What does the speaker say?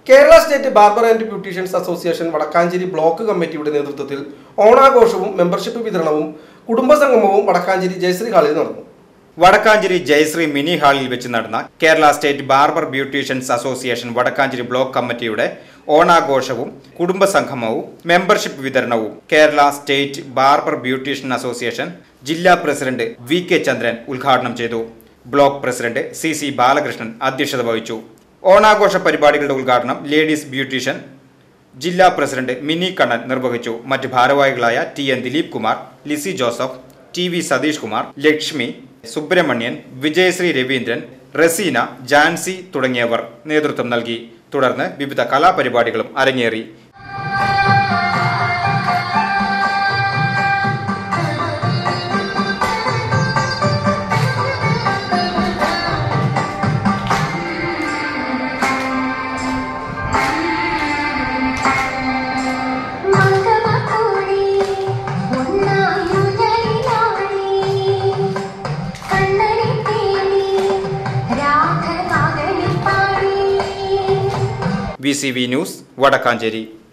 Kerala state barber and beauticians association Vadakkanchery block കമ്മിറ്റിയുടെ നേതൃത്വത്തിൽ ഓണാഘോഷവും membership വിതരണവും കുടുംബസംഗമവും വടക്കാഞ്ചേരി ജയശ്രീ ഹാളിൽ നടന്നു വടക്കാഞ്ചേരി ജയശ്രീ മിനി ഹാളിൽ വെച്ച് നടന്ന Kerala state barber beauticians association Vadakkanchery block കമ്മിറ്റിയുടെ ഓണാഘോഷവും കുടുംബസംഗമവും മെമ്പർഷിപ്പ് വിതരണവും Kerala state barber beautician association ജില്ലാ പ്രസിഡന്റ് വി കെ ചന്ദ്രൻ ഉദ്ഘാടനം ചെയ്തു block president C C Balakrishnan അധ്യക്ഷത വഹിച്ചു ഓണാഘോഷ പരിപാടികളുടെ ഉദ്ഘാടനം ലേഡീസ് ബ്യൂട്ടീഷ്യൻ ജില്ലാ പ്രസിഡന്റ് മിനി കണ്ണൻ നിർവഹിച്ചു മറ്റ് ഭാരവാഹികളായ T N Dileep Kumar Lissy Joseph T V Satheesh Kumar Lakshmi Subramanian Vijayasree Raveendran Raseena Jancy തുടങ്ങിയവർ നേതൃത്വം നൽകി തുടർന്ന് വിവിധ കലാപരിപാടികളും അരങ്ങേറി മംഗളക്കോടി ഉണ്ണായുഴലാടി കണ്ണനെ തേടി രാധ മകനെ പാടി V C V news Vadakkanchery